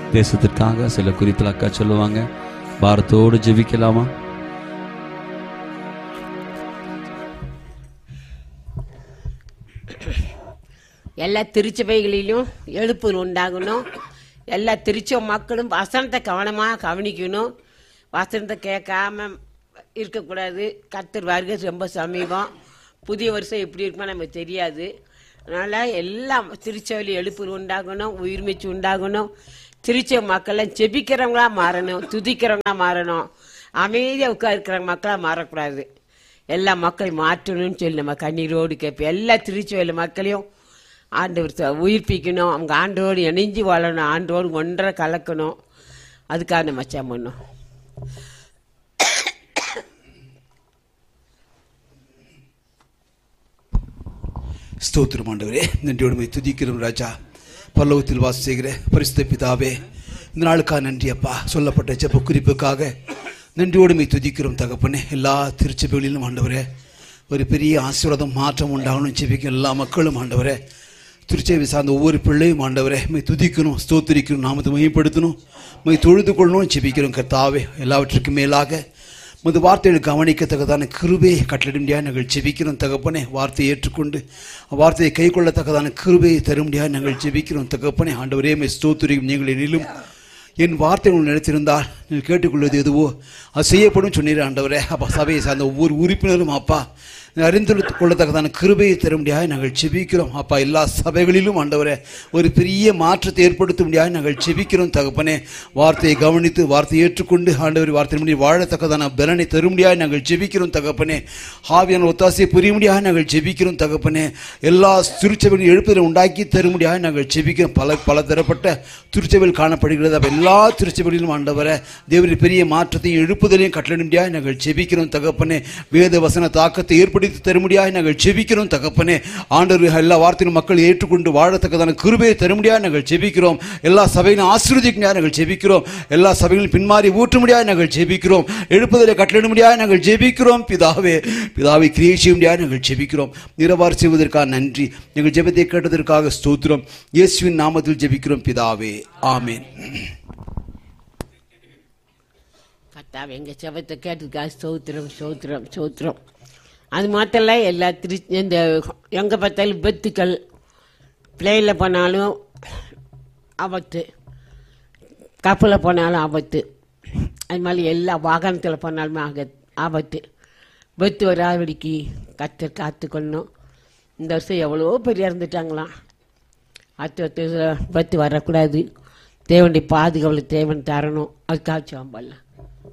தேசத்திற்காக சில குறிப்பில் அக்கா சொல்லுவாங்க பாரத்தோடு ஜெபிக்கலாமா எல்லா திருச்சபைகளிலும் எழுப்புதல் உண்டாகணும் எல்லா திருச்ச மக்களும் வசனத்தை கவனமாக கவனிக்கணும் வசனத்தை கேட்காம இருக்கக்கூடாது கர்த்தர் வருகை ரொம்ப சமீபம் புதிய வருஷம் எப்படி இருக்குமோ நமக்கு தெரியாது அதனால் எல்லாம் திருச்சபையில் எழுப்புதல் உண்டாகணும் உயிர்மீச்சு உண்டாகணும் திருச்ச மக்கள்லாம் ஜெபிக்கிறவங்களா மாறணும் துதிக்கிறவங்களா மாறணும் அமைதியாக உட்கார்க்கிற மக்களாக மாறக்கூடாது எல்லா மக்களையும் மாற்றணும்னு சொல்லி நம்ம கண்ணீரோடு கேட்போம் எல்லா திருச்சபையில் மக்களையும் ஆண்டவர் ச- உயிர்ப்பிக்கணும் அவங்க ஆண்டோடு இணைஞ்சு வாழணும் ஆண்டோடு ஒன்றரை கலக்கணும் அதுக்காக நம்ம ஜெபம் பண்ணோம் ஸ்தோத்திரம் ஆண்டவரே நன்றியோடு உம்மை துதிக்கிறோம் ராஜா பல்லவத்தில் வாசம் செய்கிற பரிசுத்த பிதாவே இந்த நாளுக்காக நன்றி அப்பா சொல்லப்பட்ட ஜெப குறிப்புக்காக நன்றியோடு உம்மை துதிக்கிறோம் தகப்பனே எல்லா திருச்சபைகளிலும் ஆண்டவரே ஒரு பெரிய ஆசீர்வாதம் மாற்றம் உண்டாகணும் ஜெபிக்கும் எல்லா மக்களும் ஆண்டவரே திருச்சேவை சார்ந்த ஒவ்வொரு பிள்ளையும் ஆண்டவரே மை துதிக்கணும் ஸ்தோத்திரிக்கணும் நாமத்தை மையப்படுத்தணும் மை தொழுது கொள்ளணும் ஜெபிக்கிறோம் கர்த்தாவே எல்லாவற்றுக்கும் மேலாக முது வார்த்தைகளை கவனிக்கத்தக்கதான கிருபையை கட்டளிடும்படியாக நாங்கள் ஜெபிக்கிறோம் தகப்பனே வார்த்தையை ஏற்றுக்கொண்டு வார்த்தையை கை கொள்ளத்தக்கதான கிருபையை தரும்படியாக நாங்கள் ஜெபிக்கிறோம் தகப்பனே ஆண்டவரே மை ஸ்தோத்திரியும் நீங்கள் எனிலும் என் வார்த்தை உங்கள் நினைத்திருந்தால் நீங்கள் கேட்டுக்கொள்வது எதுவோ அது செய்யப்படும் சொன்னீர் ஆண்டவரே அப்பா சபையை சார்ந்த ஒவ்வொரு உறுப்பினரும் அப்பா அறிந்து கொள்ளத்தக்கதான கிருபையை தரும்படியாக நாங்கள் செபிக்கிறோம் அப்பா எல்லா சபைகளிலும் ஆண்டவரே ஒரு பெரிய மாற்றத்தை ஏற்படுத்தும்படியாக நாங்கள் செபிக்கிறோம் தகப்பனே வார்த்தையை கவனித்து வார்த்தையை ஏற்றுக்கொண்டு ஆண்டவர் வார்த்தை முடி வாழத்தக்கதான பலனை தரும்படியாக நாங்கள் ஜெபிக்கிறோம் தகப்பனே ஆவியான ஒத்தாசையை புரியும்படியாக நாங்கள் ஜெபிக்கிறோம் தகப்பனே எல்லா திருச்சபையும் எழுப்புதலை உண்டாக்கி தரும்படியாக நாங்கள் ஜெபிக்கிறோம் பல பல தரப்பட்ட திருச்சபையில் காணப்படுகிறது அப்ப எல்லா திருச்சபைகளிலும் ஆண்டவரை தேவரின் பெரிய மாற்றத்தையும் எழுப்புதலையும் கட்டளிடும்படியாக நாங்கள் ஜெபிக்கிறோம் தகப்பனே வேத வசன தாக்கத்தை ஏற்படுத்தி தரும்படியாக நாங்கள் ஜெபிக்கிறோம் தகப்பனே ஆண்டவர் எல்லா வார்த்தையும் மக்கள் ஏற்றுக்கொண்டு வாழத்தக்கதான கிருபையை தரும்படியாக நாங்கள் ஜெபிக்கிறோம் எல்லா சபையிலும் ஆசீர்வதிக்கும்படியாக நாங்கள் ஜெபிக்கிறோம் எல்லா சபைகளும் பின்மாறி ஊற்றும்படியாக நாங்கள் ஜெபிக்கிறோம் எழுப்புதலை கட்டளிடும்படியாக நாங்கள் ஜெபிக்கிறோம் பிதாவே பிதாவை கிரியை செய்யும்படியாக நாங்கள் ஜெபிக்கிறோம் நிறவாறு செய்வதற்காக நன்றி எங்கள் ஜெபத்தை கேட்டதற்காக ஸ்தோத்திரம் இயேசுவின் நாமத்தில் ஜெபிக்கிறோம் பிதாவே ஆமென் கர்த்தாவே எங்கள் செபத்தை கேட்டதுக்காக ஸ்தோத்திரம் ஸ்தோத்திரம் ஸ்தோத்திரம் அது மாத்திரம் இல்ல, எல்லா திரு இந்த எங்கே பார்த்தாலும் விபத்துக்கள் பிளேனில் போனாலும் ஆபத்து கப்பலில் போனாலும் ஆபத்து அது மாதிரி எல்லா வாகனத்தில் போனாலுமே ஆக ஆபத்து விபத்து வராதபடிக்கு கத்தர் காத்துக்கொள்ளணும் இந்த வருஷம் எவ்வளோ பேர் இறந்துட்டாங்களாம் அடுத்த வருஷத்துல விபத்து வரக்கூடாது தேவனுடைய பாதுகாவலை தேவன் தரணும் அதுக்காக சாம்பல்லாம்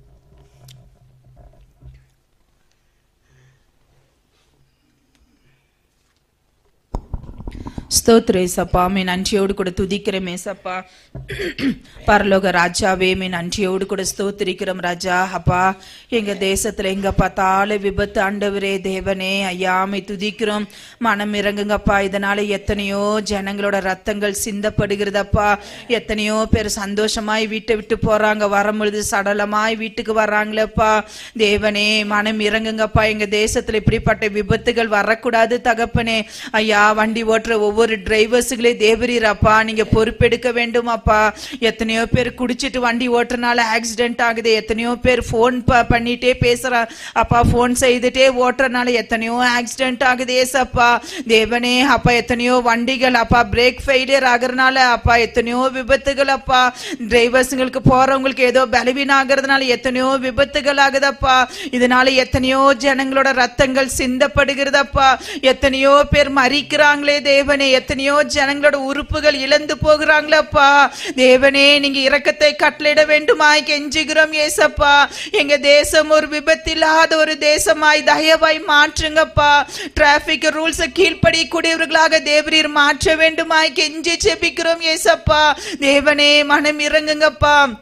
ஸ்தோத்திர ஏசப்பா மே நன்றியோடு கூட துதிக்கிறோம் ஏசப்பா பரலோக ராஜாவே மே நன்றியோடு கூட ஸ்தோத்திரிக்கிறோம் ராஜா அப்பா எங்க தேசத்துல எங்க பார்த்தாலும் விபத்து ஆண்டவரே தேவனே ஐயாமை துதிக்கிறோம் மனம் இறங்குங்கப்பா இதனால எத்தனையோ ஜனங்களோட ரத்தங்கள் சிந்தப்படுகிறதப்பா எத்தனையோ பேர் சந்தோஷமாய் வீட்டை விட்டு போறாங்க வரும்பொழுது சடலமாய் வீட்டுக்கு வர்றாங்களேப்பா தேவனே மனம் இறங்குங்கப்பா எங்க தேசத்துல இப்படிப்பட்ட விபத்துகள் வரக்கூடாது தகப்பனே ஐயா வண்டி ஓட்டுற ஒவ்வொரு டிரைவர்ஸுகளே தேவரீரப்பா நீங்க பொறுப்பெடுக்க வேண்டும் அப்பா எத்தனையோ பேர் குடிச்சிட்டு வண்டி ஓட்டுறனால ஆக்சிடென்ட் ஆகுது எத்தனையோ பேர் ஃபோன் பண்ணிட்டே பேசுறா அப்பா ஃபோன் செய்துட்டே ஓட்டுறனால எத்தனையோ ஆக்சிடென்ட் ஆகுது ஏசப்பா தேவனே அப்பா எத்தனையோ வண்டிகள் அப்பா பிரேக் ஃபெயிலியர் ஆகுறதுனால அப்பா எத்தனையோ விபத்துகள் அப்பா டிரைவர்ஸுங்களுக்கு போறவங்களுக்கு ஏதோ பலவீனம் ஆகுறதுனால எத்தனையோ விபத்துகள் ஆகுதப்பா இதனால எத்தனையோ ஜனங்களோட ரத்தங்கள் சிந்தப்படுகிறதப்பா எத்தனையோ பேர் மறிக்கிறாங்களே தேவனே எத்தனையோ ஜனங்களோட உறுப்புகள் இழந்து போகிறாங்களப்பா தேவனே நீங்க இரக்கத்தை கட்டளையிட வேண்டுமாய் கெஞ்சுகிறோம் ஏசப்பா எங்க தேசம் ஒரு விபத்தில்லாத ஒரு தேசமாய் தயவாய் மாற்றுங்கப்பா டிராபிக் ரூல்ஸ் கீழ்ப்படியக்கூடியவர்களாக தேவரீர் மாற்ற வேண்டுமாய் கெஞ்சி செபிக்கிறோம் ஏசப்பா தேவனே மனம் இறங்குங்கப்பா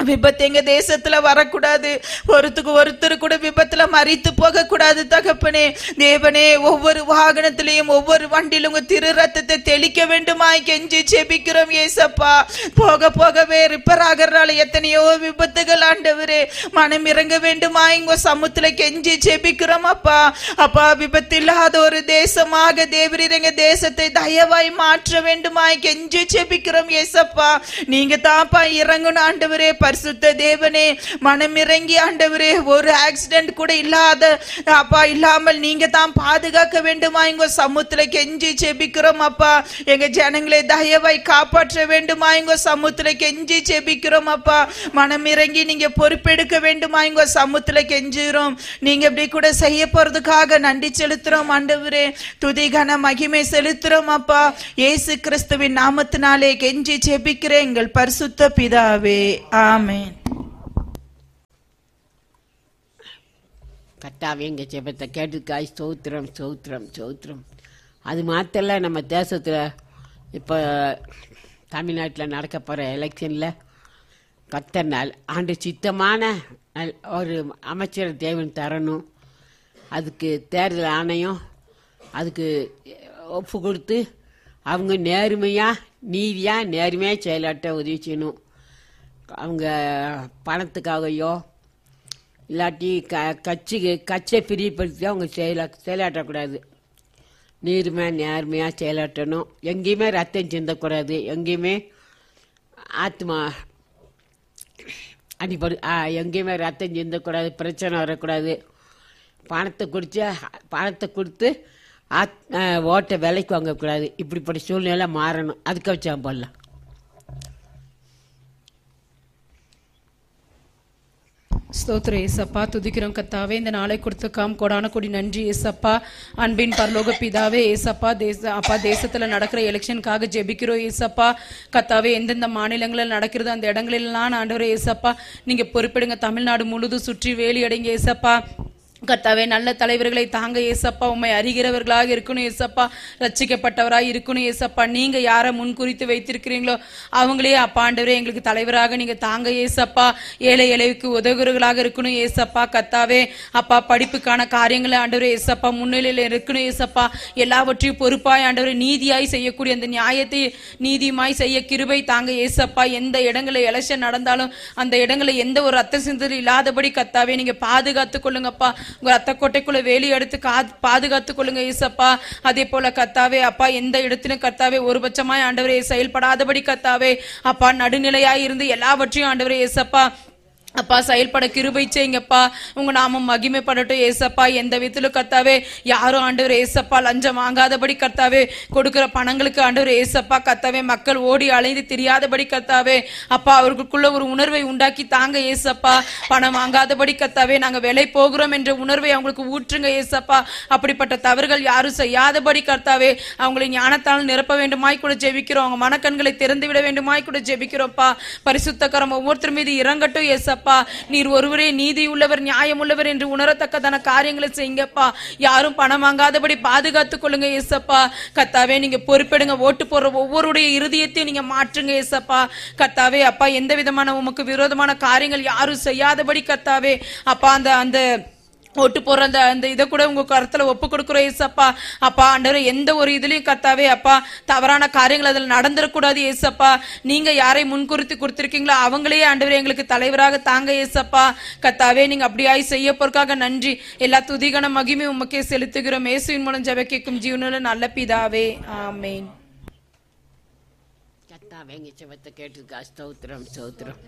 விபத்து எங்க தேசத்துல வரக்கூடாது ஒருத்துக்கு ஒருத்தர் கூட விபத்துல மறித்து போக கூடாது தகப்பனே தேவனே ஒவ்வொரு வாகனத்திலையும் ஒவ்வொரு வண்டியிலும் உங்க திரு ரத்தத்தை தெளிக்க வேண்டுமாய் கெஞ்சி செபிக்கிறோம் ஏசப்பா போக போகவே ரிப்பேர் ஆகிறனால எத்தனையோ விபத்துகள் ஆண்டவரே மனம் இறங்க வேண்டுமாய் உங்க சமுத்துல கெஞ்சி செபிக்கிறோம் அப்பா அப்பா விபத்து இல்லாத ஒரு தேசமாக தேவரீர் எங்க தேசத்தை தயவாய் மாற்ற வேண்டுமாய் கெஞ்சி செபிக்கிறோம் ஏசப்பா நீங்க தாப்பா இறங்கணும் ஆண்டவரே பரிசுத்த தேவனே மனம் இறங்கி ஆண்டவரே ஒரு ஆக்சிடென்ட் கூட இல்லாத அப்பா இல்லாமல் நீங்க தான் பாதுகாக்க வேண்டுமா எங்க சமுத்திர கெஞ்சி செபிக்கிறோம் அப்பா எங்க ஜனங்களை தயவாய் காப்பாற்ற வேண்டுமா எங்க சமுத்திர கெஞ்சி செபிக்கிறோம் அப்பா மனம் இறங்கி நீங்க பொறுப்பெடுக்க வேண்டுமா எங்க சமுத்திர கெஞ்சுகிறோம் நீங்க இப்படி கூட செய்ய போறதுக்காக நன்றி செலுத்துறோம் ஆண்டவரே துதிகன மகிமை செலுத்துறோம் அப்பா இயேசு கிறிஸ்துவின் நாமத்தினாலே கெஞ்சி செபிக்கிறேன் எங்கள் பரிசுத்த பிதாவே ஆமென் கர்த்தாவே எங்கள் ஜெபத்தை கேட்டுக்காய் ஸ்தோத்திரம் ஸ்தோத்திரம் ஸ்தோத்திரம் அது மாத்திரல நம்ம தேசத்தில் இப்போ தமிழ்நாட்டில் நடக்க போகிற எலெக்ஷனில் கத்தர் நாள் ஆண்டு சித்தமான நல்- ஒரு அமைச்சர் தேவன் தரணும் அதுக்கு தேர்தல் ஆணையம் அதுக்கு ஒப்பு கொடுத்து அவங்க நேர்மையாக நீதியாக நேர்மையாக செயலாட்ட உதவி செய்யணும் அவங்க பணத்துக்காகவோ இல்லாட்டி க கட்சிக்கு கட்சியை பிரியப்படுத்தி அவங்க செயலா செயலாற்றக்கூடாது நீர்மையாக நேர்மையாக செயலாற்றணும் எங்கேயுமே ரத்தம் சிந்தக்கூடாது எங்கேயுமே ஆத்மா அடிப்படு ஆ, எங்கேயுமே ரத்தம் சிந்தக்கூடாது பிரச்சனை வரக்கூடாது பணத்தை குடிச்சு பணத்தை கொடுத்து ஆத் ஆ, ஓட்டை விலைக்கு வாங்கக்கூடாது இப்படிப்பட்ட சூழ்நிலை மாறணும் அதுக்கு வச்சா போடலாம் ஸ்தோத்திர ஏசப்பா துதிக்கிறோம் கத்தாவே இந்த நாளை கொடுத்துக்காம் கொடான கொடி நன்றி ஏசப்பா அன்பின் பரலோக பிதாவே ஏசப்பா தேச அப்பா தேசத்துல நடக்கிற எலெக்ஷனுக்காக ஜெபிக்கிறோம் ஏசப்பா கத்தாவே எந்தெந்த மாநிலங்களில் நடக்கிறது அந்த இடங்களெல்லாம் ஆண்டவரே ஏசப்பா நீங்க பொறுப்பிடுங்க தமிழ்நாடு முழுதும் சுற்றி வேலி அடைங்க ஏசப்பா கர்த்தாவே நல்ல தலைவர்களை தாங்க ஏசப்பா உண்மை அறிகிறவர்களாக இருக்கணும் ஏசப்பா ரட்சிக்கப்பட்டவராக இருக்கணும் ஏசப்பா நீங்க யாரை முன்குறித்து வைத்திருக்கிறீங்களோ அவங்களே அப்பா ஆண்டவரே எங்களுக்கு தலைவராக நீங்க தாங்க ஏசப்பா ஏழை இலைக்கு உதவுகிறவர்களாக இருக்கணும் ஏசப்பா கத்தாவே அப்பா படிப்புக்கான காரியங்களை ஆண்டவரே ஏசப்பா முன்னிலையில் இருக்கணும் ஏசப்பா எல்லாவற்றையும் பொறுப்பாய் ஆண்டவரே நீதியாய் செய்யக்கூடிய அந்த நியாயத்தை நீதியுமாய் செய்ய கிருபை தாங்க ஏசப்பா எந்த இடங்களில் எலெக்ஷன் நடந்தாலும் அந்த இடங்களில் எந்த ஒரு ரத்த சிந்தல் இல்லாதபடி கத்தாவே நீங்க பாதுகாத்து கொள்ளுங்கப்பா உங்க ரத்த கோட்டைக்குள்ள வேலி எடுத்து கா பாதுகாத்து கொள்ளுங்க ஏசப்பா அதே போல கத்தாவே அப்பா எந்த இடத்திலும் கத்தாவே ஒரு பட்சமாய் ஆண்டவரே செயல்படாதபடி கத்தாவே அப்பா நடுநிலையாய் இருந்து எல்லாவற்றையும் ஆண்டவரே ஏசப்பா அப்பா செயல்பட கிருபை செய்யுங்கப்பா உங்க நாமம் மகிமைப்படட்டும் ஏசப்பா எந்த விதத்திலும் கர்த்தாவே யாரும் ஆண்டவர் ஏசப்பா லஞ்சம் வாங்காதபடி கர்த்தாவே கொடுக்கிற பணங்களுக்கு ஆண்டவர் ஏசப்பா கர்த்தாவே மக்கள் ஓடி அலைந்து தெரியாதபடி கர்த்தாவே அப்பா அவர்களுக்குள்ள ஒரு உணர்வை உண்டாக்கி தாங்க ஏசப்பா பணம் வாங்காதபடி கர்த்தாவே நாங்க விலை போகிறோம் என்ற உணர்வை அவங்களுக்கு ஊற்றுங்க ஏசப்பா அப்படிப்பட்ட தவறுகள் யாரும் செய்யாதபடி கர்த்தாவே அவங்களை ஞானத்தால் நிரப்ப வேண்டுமாய் கூட ஜெபிக்கிறோம் அவங்க மனக்கண்களை திறந்து விட வேண்டுமாய் கூட ஜெபிக்கிறோம்ப்பா பரிசுத்தக்கரம் ஒவ்வொருத்தர் மீது இறங்கட்டும் ஏசப்பா நீர் ஒருவரே நீதி உள்ளவர் நியாயம் உள்ளவர் என்று உணரத்தக்கதான காரியங்களை செய்யுங்கப்பா யாரும் பணம் வாங்காதபடி பாதுகாத்துக் கொள்ளுங்க ஏசப்பா கத்தாவே நீங்க பொறுப்பெடுங்க ஓட்டு போடுற ஒவ்வொருடைய இருதயத்தையும் நீங்க மாற்றுங்க ஏசப்பா கத்தாவே அப்பா எந்த விதமான உமக்கு விரோதமான காரியங்கள் யாரும் செய்யாதபடி கத்தாவே அப்பா அந்த அந்த ஓட்டு போடுற அந்த அந்த இதை கூட உங்க கருத்துல ஒப்பு கொடுக்குறோம் ஏசப்பா அப்பா ஆண்டவரே எந்த ஒரு இதுலயும் கத்தாவே அப்பா தவறான காரியங்கள் அதில் நடந்துடக்கூடாது ஏசப்பா நீங்க யாரை முன்குறித்து கொடுத்திருக்கீங்களோ அவங்களே ஆண்டவரே எங்களுக்கு தலைவராக தாங்க ஏசப்பா கத்தாவே நீங்க அப்படியாய் செய்ய போறதுக்காக நன்றி எல்லா துதிகன மகிமை உமக்கே செலுத்துகிறோம் இயேசுவின் மூலம் ஜெப கேட்கும் ஜீவனுள்ள நல்ல பிதாவே ஆமென் கத்தாவே எங்க செவத்தை கேட்டுக்கா ஸ்தோத்திரம் ஸ்தோத்திரம்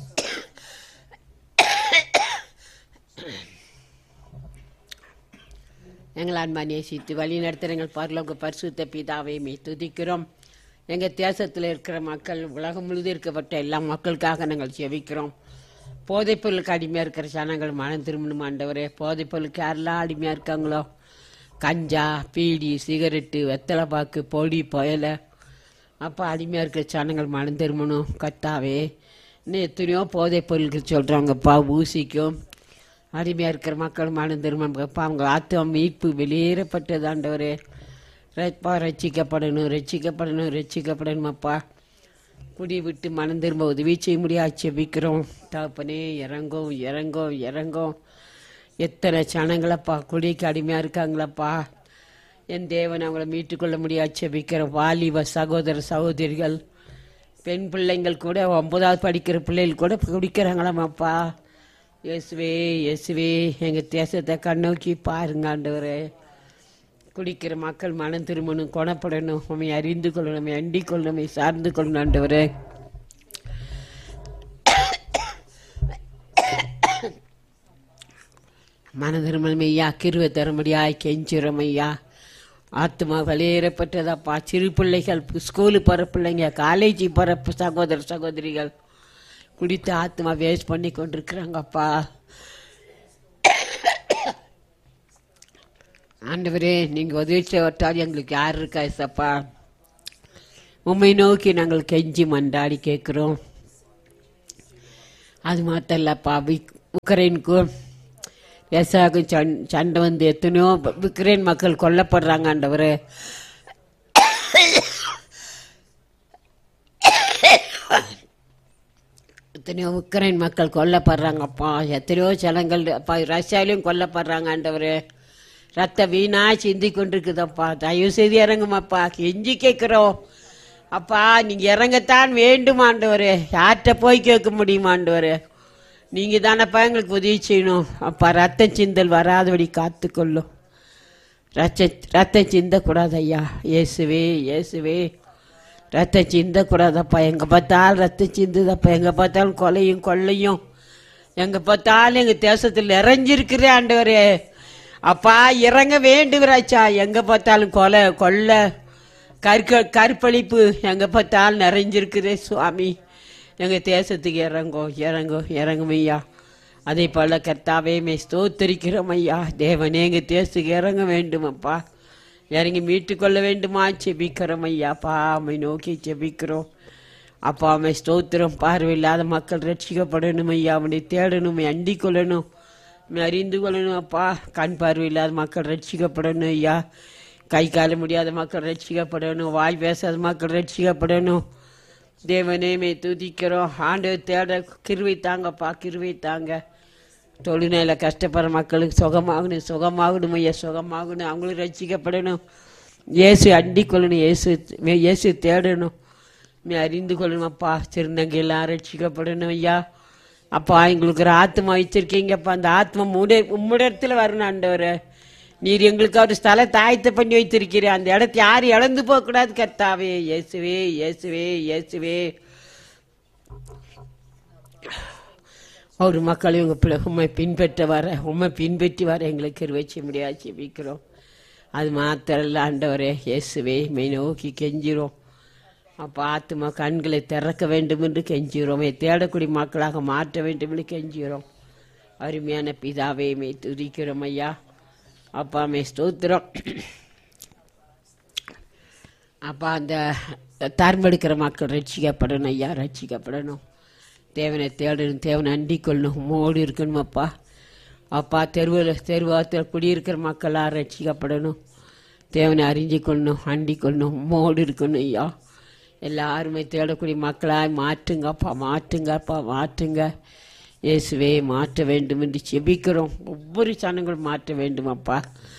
எங்கள் அன்பா நேசித்து வழி நடத்துகிற எங்கள் பரலோக பரிசுத்த பிதாவை மே துதிக்கிறோம் எங்கள் தேசத்தில் இருக்கிற மக்கள் உலகம் முழுதும் இருக்கப்பட்ட எல்லா மக்களுக்காக நாங்கள் செபிக்கிறோம் போதைப்பொருளுக்கு அடிமையாக இருக்கிற ஜனங்கள் மனம் திரும்பணும் ஆண்டவரே போதைப்பொருளுக்கு யாரெல்லாம் அடிமையாக இருக்காங்களோ கஞ்சா பீடி சிகரெட்டு வெத்தலை பாக்கு பொடி புயலை அப்போ அடிமையாக இருக்கிற ஜனங்கள் மனம் திரும்பணும் கத்தாவே இன்னும் எத்தனையோ போதைப் பொருளுக்கு சொல்கிறாங்கப்பா ஊசிக்கும் அடிமையாக இருக்கிற மக்கள் மனம் திரும்பப்பா அவங்க ஆத்மா மீட்பு வெளியேறப்பட்டது ஆண்டவரே ரப்பா ரட்சிக்கப்படணும் ரட்சிக்கப்படணும் ரட்சிக்கப்படணுமப்பா குடி விட்டு மனம் திரும்ப உதவி செய்ய முடியாது செபிக்கிறோம் தகப்பனே இறங்கும் இறங்கும் இறங்கும் எத்தனை சனங்களப்பா குடிக்கு அடிமையாக இருக்காங்களப்பா என் தேவன் அவங்கள மீட்டுக்கொள்ள முடியாது செபிக்கிற வாலிப சகோதர சகோதரிகள் பெண் பிள்ளைங்கள் கூட ஒன்பதாவது படிக்கிற பிள்ளைகள் கூட குடிக்கிறாங்களாமாப்பா இயேசுவே இயேசுவே எங்கள் தேசத்தை கண்ணோக்கி பாருங்க ஆண்டவரே குடிக்கிற மக்கள் மனம் திரும்பணும் குணப்படணும் உண்மை அறிந்து கொள்ளணும் உண்மை அண்டிக் கொள்ளணும் உண்மை சார்ந்து கொள்ளணும் ஆண்டவரே மனதிருமலம் ஐயா கிருவை தரும்படியாய் கெஞ்சுறோம் ஐயா ஆத்மா வெளியேறப்பட்டதாப்பா சிறு பிள்ளைகள் ஸ்கூலு போகிற பிள்ளைங்க காலேஜ் போகிற சகோதர சகோதரிகள் குடித்து ஆத்மா வேஸ்ட் பண்ணி கொண்டிருக்கிறாங்கப்பா ஆண்டவரே நீங்கள் உதவி செய்வட்டால் எங்களுக்கு யார் இருக்கா சப்பா உண்மை நோக்கி நாங்கள் கெஞ்சி மண்டாடி கேட்குறோம் அது மாத்திரம் இல்லப்பா விக்- உக்ரைனுக்கும் ரஷ்யாவுக்கும் சண் சண்டை வந்து எத்தனையோ ப- உக்ரைன் மக்கள் கொல்லப்படுறாங்க ஆண்டவரே எத்தனையோ உக்ரைன் மக்கள் கொல்லப்படுறாங்கப்பா எத்தனையோ ஜனங்கள் அப்பா ரஷ்யாவிலையும் கொல்லப்படுறாங்க ஆண்டவரே ரத்த வீணா சிந்தி கொண்டிருக்குதப்பா தயவு செய்து இறங்குமாப்பா கெஞ்சி கேட்குறோம் அப்பா நீங்க இறங்கத்தான் வேண்டும் ஆண்டவரே யார்கிட்ட போய் கேட்க முடியுமா ஆண்டவரே நீங்க தானப்பா எங்களுக்கு உதவி செய்யணும் அப்பா ரத்த சிந்தல் வராதபடி காத்துக்கொள்ளும் ரத்த ரத்தம் சிந்தக்கூடாது ஐயா இயேசுவே இயேசுவே ரத்தம் சிந்தக்கூடாதப்பா எங்கே பார்த்தாலும் ரத்தம் சிந்துதப்பா எங்கே பார்த்தாலும் கொலையும் கொள்ளையும் எங்கே பார்த்தாலும் எங்கள் தேசத்தில் நிறைஞ்சிருக்கிறே ஆண்டவரே அப்பா இறங்க வேண்டுகிறாச்சா எங்கே பார்த்தாலும் கொலை கொள்ளை கற்க கற்பழிப்பு எங்கே பார்த்தாலும் நிறைஞ்சிருக்குதே சுவாமி எங்கள் தேசத்துக்கு இறங்கும் இறங்கும் இறங்கும் ஐயா அதே போல கர்த்தாவே மே ஸ்தோத்தரிக்கிறோம் ஐயா தேவனே எங்கள் தேசத்துக்கு இறங்க வேண்டும் அப்பா இறங்கி மீட்டுக்கொள்ள வேண்டுமா செபிக்கிறோம் ஐயா அப்பா அம்மை நோக்கி செபிக்கிறோம் அப்பா அம்மை ஸ்தோத்திரம் பார்வையில்லாத மக்கள் ரட்சிக்கப்படணும் ஐயா அவனை தேடணும் உம்மை அண்டிக் கொள்ளணும் உம்மை அறிந்து கொள்ளணும் அப்பா கண் பார்வையில்லாத மக்கள் ரட்சிக்கப்படணும் ஐயா கை கால முடியாத மக்கள் ரட்சிக்கப்படணும் வாய் பேசாத மக்கள் ரட்சிக்கப்படணும் தேவனே மே துதிக்கிறோம் ஆண்டு தேட கிருவை தாங்கப்பா கிருவை தாங்க தொழுநேல கஷ்டப்படுற மக்களுக்கு சுகமாகணும் சுகமாகணும் ஐயா சுகமாகணும் அவங்களும் ரட்சிக்கப்படணும் இயேசு அண்டிக் கொள்ளணும் இயேசு இயேசு தேடணும் நீ அறிந்து கொள்ளணும் அப்பா சிறுநங்க எல்லாம் ரட்சிக்கப்படணும் ஐயா அப்பா எங்களுக்கு ஒரு ஆத்மா வச்சிருக்கீங்கப்பா அந்த ஆத்மா முட உம்மிடத்துல வரணும் ஆண்டவரே நீர் எங்களுக்கு ஒரு ஸ்தல தாயத்தை பண்ணி வைத்திருக்கிறீர் அந்த இடத்த யாரும் இழந்து போகக்கூடாது கர்த்தாவே இயேசுவே இயேசுவே இயேசுவே ஒரு மக்களையும் உங்கள் பிள்ளை உண்மை பின்பற்ற வர உண்மை பின்பற்றி வர எங்களுக்கு இருவச்சு முடியாது செபிக்கிறோம் அது மாத்திரம் இல்லை ஆண்டவரே இயேசுவே மெய் நோக்கி கெஞ்சிரும் அப்போ ஆத்துமா கண்களை திறக்க வேண்டும் என்று கெஞ்சுகிறோம் தேடக்கூடிய மக்களாக மாற்ற வேண்டும் என்று கெஞ்சுகிறோம் அருமையான பிதாவே மே துதிக்கிறோம் ஐயா அப்பா மே ஸ்தோத்திரம் அப்பா அந்த தர்மெடுக்கிற மக்கள் ரட்சிக்கப்படணும் ஐயா ரட்சிக்கப்படணும் தேவனை தேடணும் தேவனை அண்டிக் கொள்ளணும் மோடி இருக்கணும் அப்பா அப்பா தெருவில் தெருவாத்தில் குடியிருக்கிற மக்களாக ரட்சிக்கப்படணும் தேவனை அறிஞ்சு கொள்ளணும் அண்டிக் கொள்ளணும் மோடி இருக்கணும் ஐயா எல்லாருமே தேடக்கூடிய மக்களாய் மாற்றுங்கப்பா மாற்றுங்கப்பா மாற்றுங்க இயேசுவே மாற்ற வேண்டும் என்று செபிக்கிறோம் ஒவ்வொரு சனங்களும் மாற்ற வேண்டும் அப்பா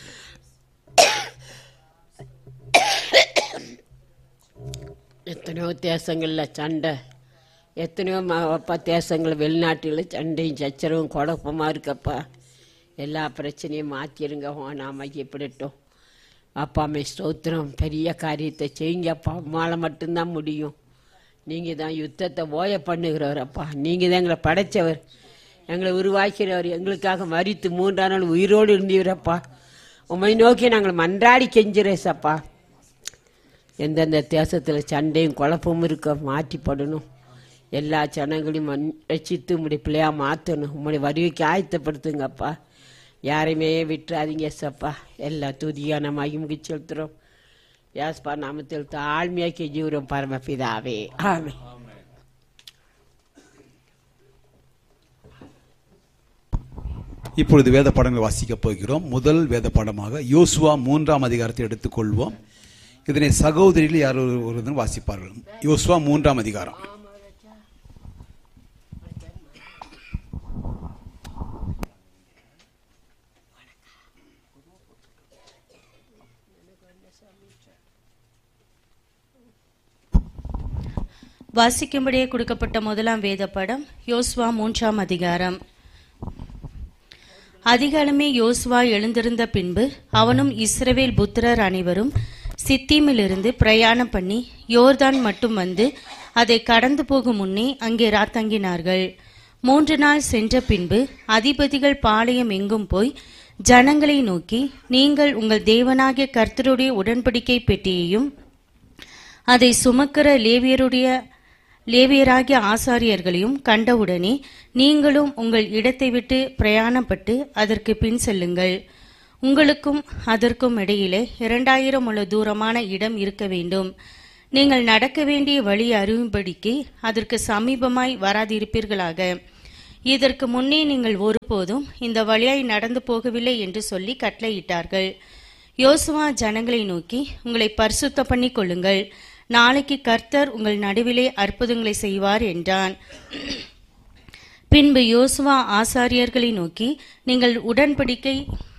எத்தனையோ தேசங்களில் சண்டை எத்தனையோ ம- அப்பா தேசங்கள் வெளிநாட்டில் சண்டையும் சச்சரவும் குழப்பமாக இருக்கப்பா எல்லா பிரச்சனையும் மாற்றிருங்க நாம் ஐயப்படட்டும் அப்பா மே ஸ்தோத்திரம் பெரிய காரியத்தை செய்யுங்க அப்பா உம்மால மட்டும்தான் முடியும் நீங்கள் தான் யுத்தத்தை ஓய பண்ணுகிறவர் அப்பா நீங்கள் தான் எங்களை படைச்சவர் எங்களை உருவாக்கிறவர் எங்களுக்காக மறித்து மூன்றாம் நாள் உயிரோடு இருந்தீரப்பா உம்மை நோக்கி நாங்கள் மன்றாடி கெஞ்சுறேசப்பா எந்தெந்த தேசத்தில் சண்டையும் குழப்பமும் இருக்க மாற்றிப்படணும் எல்லா ஜனங்களையும் மன் ரசித்து உங்களுடைய பிள்ளையா மாற்றணும் உங்களுடைய வருகைக்கு ஆயத்தப்படுத்துங்கப்பா யாரையுமே விட்டுறாதீங்க சப்பா எல்லா துதியான மகிமுகி செலுத்துகிறோம் யாஸ்பா நாமத்தில் தாழ்மையாக கெஞ்சுகிறோம் பரமபிதாவே ஆமே இப்பொழுது வேத பாடங்களை வாசிக்கப் போகிறோம் முதல் வேத பாடமாக யோசுவா மூன்றாம் அதிகாரத்தை எடுத்துக்கொள்வோம் இதனை சகோதரியில் யார் ஒரு- ஒருவரும் வாசிப்பார்கள் யோசுவா மூன்றாம் அதிகாரம் வாசிக்கும்படியே கொடுக்கப்பட்ட முதலாம் வேத படம் யோசுவா மூன்றாம் அதிகாரம் அதிகாலமே யோசுவா எழுந்திருந்த பின்பு அவனும் இஸ்ரவேல் புத்திரர் அனைவரும் சித்தீமிலிருந்து பிரயாணம் பண்ணி யோர்தான் மட்டும் வந்து அதை கடந்து போகும் முன்னே அங்கே ராத்தங்கினார்கள் மூன்று நாள் சென்ற பின்பு அதிபதிகள் பாளையம் எங்கும் போய் ஜனங்களை நோக்கி நீங்கள் உங்கள் தேவனாகிய கர்த்தருடைய உடன்படிக்கை பெட்டியையும் அதை சுமக்கிற லேவியருடைய லேவியராகிய ஆசாரியர்களையும் கண்டவுடனே நீங்களும் உங்கள் இடத்தை விட்டு பிரயாணப்பட்டு அதற்கு பின் செல்லுங்கள் உங்களுக்கும் அதற்கும் இடையிலே இரண்டாயிரம் உள்ள தூரமான இடம் இருக்க வேண்டும் நீங்கள் நடக்க வேண்டிய வழி அறியும்படிக்கு அதற்கு சமீபமாய் வராதிருப்பீர்களாக இதற்கு முன்னே நீங்கள் ஒருபோதும் இந்த வழியாய் நடந்து போகவில்லை என்று சொல்லி கட்டளையிட்டார்கள் யோசுவா ஜனங்களை நோக்கி உங்களை பரிசுத்த பண்ணிக் கொள்ளுங்கள் நாளைக்கு கர்த்தர் உங்கள் நடுவிலே அற்புதங்களை செய்வார் என்றான் பின்பு யோசுவா ஆசாரியர்களை நோக்கி நீங்கள் உடன்படிக்கை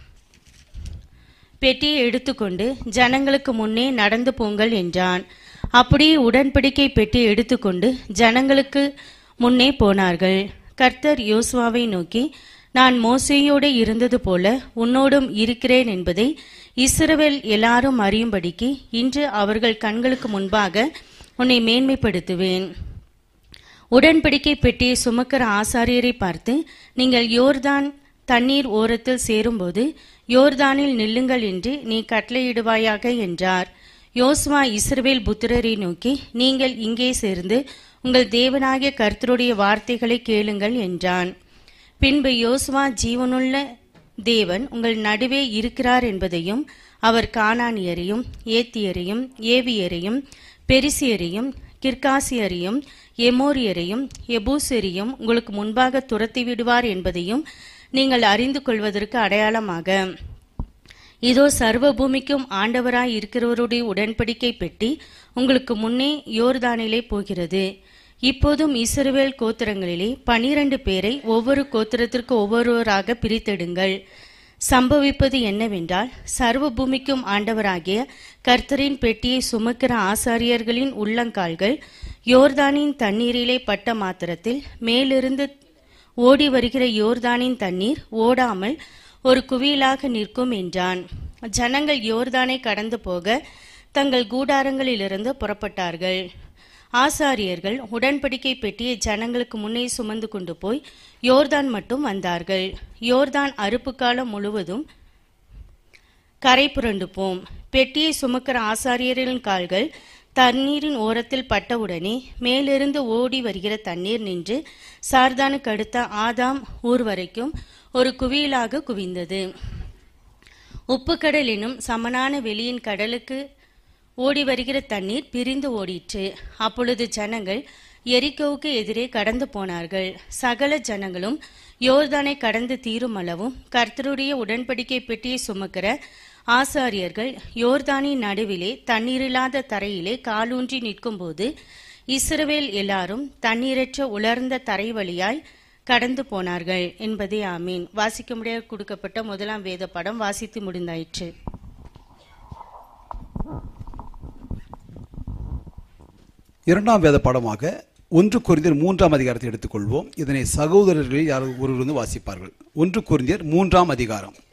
பெட்டியை எடுத்துக்கொண்டு ஜனங்களுக்கு முன்னே நடந்து போங்கள் என்றான் அப்படியே உடன்படிக்கை பெட்டியை எடுத்துக்கொண்டு ஜனங்களுக்கு முன்னே போனார்கள் கர்த்தர் யோசுவாவை நோக்கி நான் மோசேயோடு இருந்தது போல உன்னோடும் இருக்கிறேன் என்பதை இஸ்ரவேல் எல்லாரும் அறியும்படிக்கு இன்று அவர்கள் கண்களுக்கு முன்பாக உன்னை மேன்மைப்படுத்துவேன் உடன்படிக்கை பெட்டியை சுமக்கிற ஆசாரியரை பார்த்து நீங்கள் யோர்தான் தண்ணீர் ஓரத்தில் சேரும்போது யோர்தானில் நில்லுங்கள் என்று நீ கட்டளையிடுவாயாக என்றார் யோசுவா இஸ்ரவேல் புத்திரரை நோக்கி நீங்கள் இங்கே சேர்ந்து உங்கள் தேவனாகிய கர்த்தருடைய வார்த்தைகளை கேளுங்கள் என்றான் பின்பு யோசுவா ஜீவனுள்ள தேவன் உங்கள் நடுவே இருக்கிறார் என்பதையும் அவர் கானானியரையும் ஏத்தியரையும் ஏவியரையும் பெரிசியரையும் கிர்காசியரையும் எமோரியரையும் எபூசரையும் உங்களுக்கு முன்பாக துரத்தி விடுவார் என்பதையும் நீங்கள் அறிந்து கொள்வதற்கு அடையாளமாக இதோ சர்வ பூமிக்கும் ஆண்டவராய் இருக்கிறவருடைய உடன்படிக்கை பெட்டி உங்களுக்கு முன்னே யோர்தானிலே போகிறது இப்போதும் இஸ்ரவேல் கோத்திரங்களிலே பனிரண்டு பேரை ஒவ்வொரு கோத்திரத்திற்கு ஒவ்வொருவராக பிரித்தெடுங்கள் சம்பவிப்பது என்னவென்றால் சர்வ பூமிக்கும் ஆண்டவராகிய கர்த்தரின் பெட்டியை சுமக்கிற ஆசாரியர்களின் உள்ளங்கால்கள் யோர்தானின் தண்ணீரிலே பட்ட மாத்திரத்தில் மேலிருந்து ஓடி வருகிற யோர்தானின் தண்ணீர் ஓடாமல் ஒரு குவியலாக நிற்கும் என்றான் ஜனங்கள் யோர்தானை கடந்து போக தங்கள் கூடாரங்களிலிருந்து புறப்பட்டார்கள் ஆசாரியர்கள் உடன்படிக்கை பெட்டியை ஜனங்களுக்கு முன்னே சுமந்து கொண்டு போய் யோர்தான் மட்டும் வந்தார்கள் யோர்தான் அறுப்பு காலம் முழுவதும் கரை புரண்டு போம் பெட்டியை சுமக்கிற ஆசாரியரின் கால்கள் தண்ணீரின் ஓரத்தில் பட்டவுடனே மேலிருந்து ஓடி வருகிற தண்ணீர் நின்று சார்தானுக்கு அடுத்த ஆதாம் ஊர் வரைக்கும் ஒரு குவியலாக குவிந்தது உப்புக்கடல் எனும் சமனான வெளியின் கடலுக்கு ஓடி வருகிற தண்ணீர் பிரிந்து ஓடிற்று அப்பொழுது ஜனங்கள் எரிக்கோவுக்கு எதிரே கடந்து போனார்கள் சகல ஜனங்களும் யோர்தானை கடந்து தீரும் அளவும் கர்த்தருடைய உடன்படிக்கை பெட்டியை சுமக்கிற ஆசாரியர்கள் யோர்தானின் நடுவிலே தண்ணீரில்லாத தரையிலே காலூன்றி நிற்கும்போது இஸ்ரவேல் எல்லாரும் தண்ணீரற்ற உலர்ந்த தரை வழியாய் கடந்து போனார்கள் என்பதே ஆமீன் வாசிக்கும்படியாக கொடுக்கப்பட்ட முதலாம் வேத படம் வாசித்து முடிந்தாயிற்று இரண்டாம் வேத பாடமாக ஒன்று கொரிந்தியர் மூன்றாம் அதிகாரத்தை எடுத்துக்கொள்வோம் இதனை சகோதரர்களில் யார் ஒருவர் வந்து வாசிப்பார்கள் ஒன்று கொரிந்தியர் மூன்றாம் அதிகாரம்